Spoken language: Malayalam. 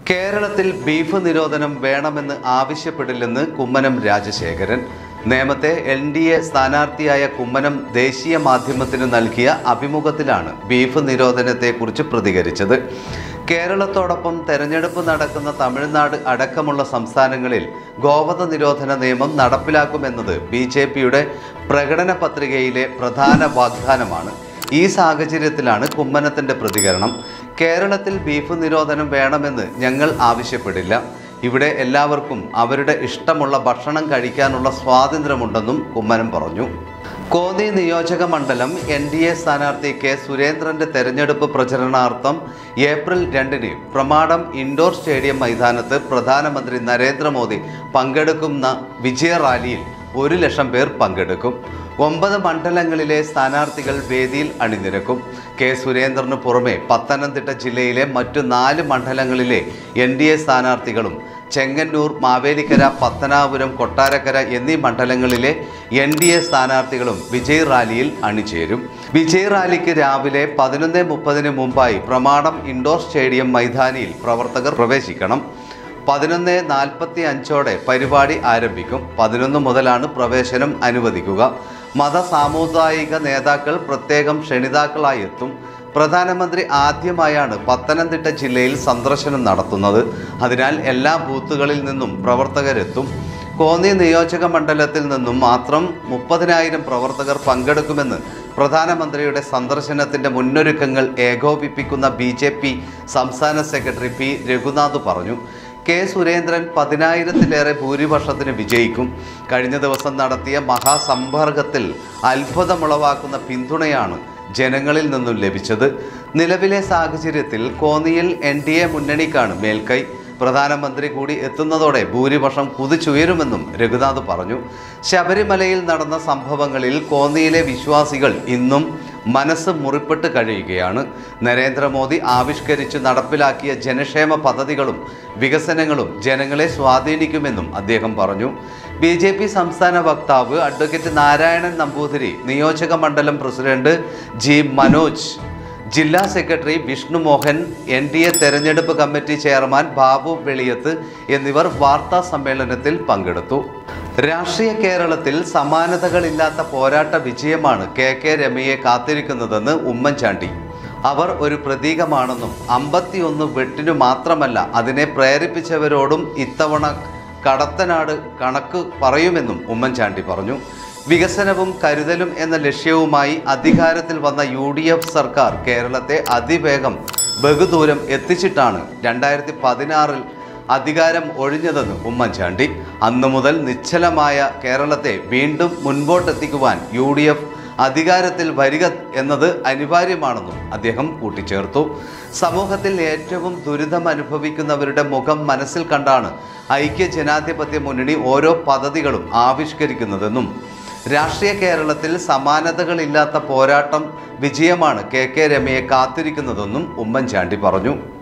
കേരളത്തിൽ ബീഫ് നിരോധനം വേണമെന്ന് ആവശ്യപ്പെടില്ലെന്ന് കുമ്മനം രാജശേഖരൻ നേമത്തെ എൻ ഡി എ സ്ഥാനാർത്ഥിയായ കുമ്മനം ദേശീയ മാധ്യമത്തിന് നൽകിയ അഭിമുഖത്തിലാണ് ബീഫ് നിരോധനത്തെക്കുറിച്ച് പ്രതികരിച്ചത് കേരളത്തോടൊപ്പം തെരഞ്ഞെടുപ്പ് നടക്കുന്ന തമിഴ്നാട് അടക്കമുള്ള സംസ്ഥാനങ്ങളിൽ ഗോവധ നിരോധന നിയമം നടപ്പിലാക്കുമെന്നത് ബി ജെ പിയുടെ പ്രകടന പത്രികയിലെ പ്രധാന വാഗ്ദാനമാണ് ഈ സാഹചര്യത്തിലാണ് കുമ്മനത്തിന്റെ പ്രതികരണം കേരളത്തിൽ ബീഫ് നിരോധനം വേണമെന്ന് ഞങ്ങൾ ആവശ്യപ്പെടില്ല ഇവിടെ എല്ലാവർക്കും അവരുടെ ഇഷ്ടമുള്ള ഭക്ഷണം കഴിക്കാനുള്ള സ്വാതന്ത്ര്യമുണ്ടെന്നും കുമ്മനം പറഞ്ഞു കോന്നി നിയോജക മണ്ഡലം എൻ ഡി എ സ്ഥാനാർത്ഥി കെ സുരേന്ദ്രന്റെ തെരഞ്ഞെടുപ്പ് പ്രചരണാർത്ഥം ഏപ്രിൽ രണ്ടിന് പ്രമാടം ഇൻഡോർ സ്റ്റേഡിയം മൈതാനത്ത് പ്രധാനമന്ത്രി നരേന്ദ്രമോദി പങ്കെടുക്കുന്ന വിജയ റാലിയിൽ ഒരു ലക്ഷം പേർ പങ്കെടുക്കും ഒമ്പത് മണ്ഡലങ്ങളിലെ സ്ഥാനാർത്ഥികൾ വേദിയിൽ അണിനിരക്കും കെ സുരേന്ദ്രന് പുറമെ പത്തനംതിട്ട ജില്ലയിലെ മറ്റു നാല് മണ്ഡലങ്ങളിലെ എൻ ഡി എ സ്ഥാനാർത്ഥികളും ചെങ്ങന്നൂർ മാവേലിക്കര പത്തനാപുരം കൊട്ടാരക്കര എന്നീ മണ്ഡലങ്ങളിലെ എൻ ഡി എ സ്ഥാനാർത്ഥികളും വിജയ് റാലിയിൽ അണിചേരും വിജയ് റാലിക്ക് രാവിലെ പതിനൊന്ന് മുപ്പതിന് മുമ്പായി പ്രമാണം ഇൻഡോർ സ്റ്റേഡിയം മൈതാനിയിൽ പ്രവർത്തകർ പ്രവേശിക്കണം പതിനൊന്ന് നാൽപ്പത്തി അഞ്ചോടെ പരിപാടി ആരംഭിക്കും പതിനൊന്ന് മുതലാണ് പ്രവേശനം അനുവദിക്കുക മത സാമുദായിക നേതാക്കൾ പ്രത്യേകം ക്ഷണിതാക്കളായി എത്തും പ്രധാനമന്ത്രി ആദ്യമായാണ് പത്തനംതിട്ട ജില്ലയിൽ സന്ദർശനം നടത്തുന്നത് അതിനാൽ എല്ലാ ബൂത്തുകളിൽ നിന്നും പ്രവർത്തകരെത്തും കോന്നി നിയോജക മണ്ഡലത്തിൽ നിന്നും മാത്രം മുപ്പതിനായിരം പ്രവർത്തകർ പങ്കെടുക്കുമെന്ന് പ്രധാനമന്ത്രിയുടെ സന്ദർശനത്തിന്റെ മുന്നൊരുക്കങ്ങൾ ഏകോപിപ്പിക്കുന്ന ബി ജെ പി സംസ്ഥാന സെക്രട്ടറി പി രഘുനാഥ് പറഞ്ഞു കെ സുരേന്ദ്രൻ പതിനായിരത്തിലേറെ ഭൂരിപക്ഷത്തിന് വിജയിക്കും കഴിഞ്ഞ ദിവസം നടത്തിയ മഹാസമ്പർക്കത്തിൽ അത്ഭുതമുളവാക്കുന്ന പിന്തുണയാണ് ജനങ്ങളിൽ നിന്നും ലഭിച്ചത് നിലവിലെ സാഹചര്യത്തിൽ കോന്നിയിൽ എൻ ഡി എ മുന്നണിക്കാണ് മേൽക്കൈ പ്രധാനമന്ത്രി കൂടി എത്തുന്നതോടെ ഭൂരിപക്ഷം കുതിച്ചുയരുമെന്നും രഘുനാഥ് പറഞ്ഞു ശബരിമലയിൽ നടന്ന സംഭവങ്ങളിൽ കോന്നിയിലെ വിശ്വാസികൾ ഇന്നും മനസ്സ് മുറിപ്പെട്ട് കഴിയുകയാണ് നരേന്ദ്രമോദി ആവിഷ്കരിച്ച് നടപ്പിലാക്കിയ ജനക്ഷേമ പദ്ധതികളും വികസനങ്ങളും ജനങ്ങളെ സ്വാധീനിക്കുമെന്നും അദ്ദേഹം പറഞ്ഞു ബി ജെ പി സംസ്ഥാന വക്താവ് അഡ്വക്കേറ്റ് നാരായണൻ നമ്പൂതിരി നിയോജക മണ്ഡലം പ്രസിഡന്റ് ജി മനോജ് ജില്ലാ secretary Vishnu Mohan N D A തെരഞ്ഞെടുപ്പ് കമ്മിറ്റി ചെയർമാൻ ബാബു വെളിയത്ത് എന്നിവർ വാർത്താ സമ്മേളനത്തിൽ പങ്കെടുത്തു രാഷ്ട്രീയ കേരളത്തിൽ സമാനതകളില്ലാത്ത പോരാട്ട വിജയമാണ് കെ കെ രമയെ കാത്തിരിക്കുന്നതെന്ന് ഉമ്മൻചാണ്ടി അവർ ഒരു പ്രതീകമാണെന്നും അമ്പത്തിയൊന്ന് വെട്ടിനു മാത്രമല്ല അതിനെ പ്രേരിപ്പിച്ചവരോടും ഇത്തവണ കടത്തനാട് കണക്ക് പറയുമെന്നും ഉമ്മൻചാണ്ടി പറഞ്ഞു വികസനവും കരുതലും എന്ന ലക്ഷ്യവുമായി അധികാരത്തിൽ വന്ന യു ഡി എഫ് സർക്കാർ കേരളത്തെ അതിവേഗം ബഹുദൂരം എത്തിച്ചിട്ടാണ് രണ്ടായിരത്തി പതിനാറിൽ അധികാരം ഒഴിഞ്ഞതെന്ന് ഉമ്മൻചാണ്ടി അന്നു മുതൽ നിശ്ചലമായ കേരളത്തെ വീണ്ടും മുൻപോട്ടെത്തിക്കുവാൻ യു ഡി എഫ് അധികാരത്തിൽ വരിക എന്നത് അനിവാര്യമാണെന്നും അദ്ദേഹം കൂട്ടിച്ചേർത്തു സമൂഹത്തിൽ ഏറ്റവും ദുരിതം അനുഭവിക്കുന്നവരുടെ മുഖം മനസ്സിൽ കണ്ടാണ് ഐക്യ ജനാധിപത്യ മുന്നണി ഓരോ പദ്ധതികളും ആവിഷ്കരിക്കുന്നതെന്നും രാഷ്ട്രീയ കേരളത്തിൽ സമാനതകളില്ലാത്ത പോരാട്ടം വിജയമാണ് കെ കെ രമയെ കാത്തിരിക്കുന്നതെന്നും ഉമ്മൻചാണ്ടി പറഞ്ഞു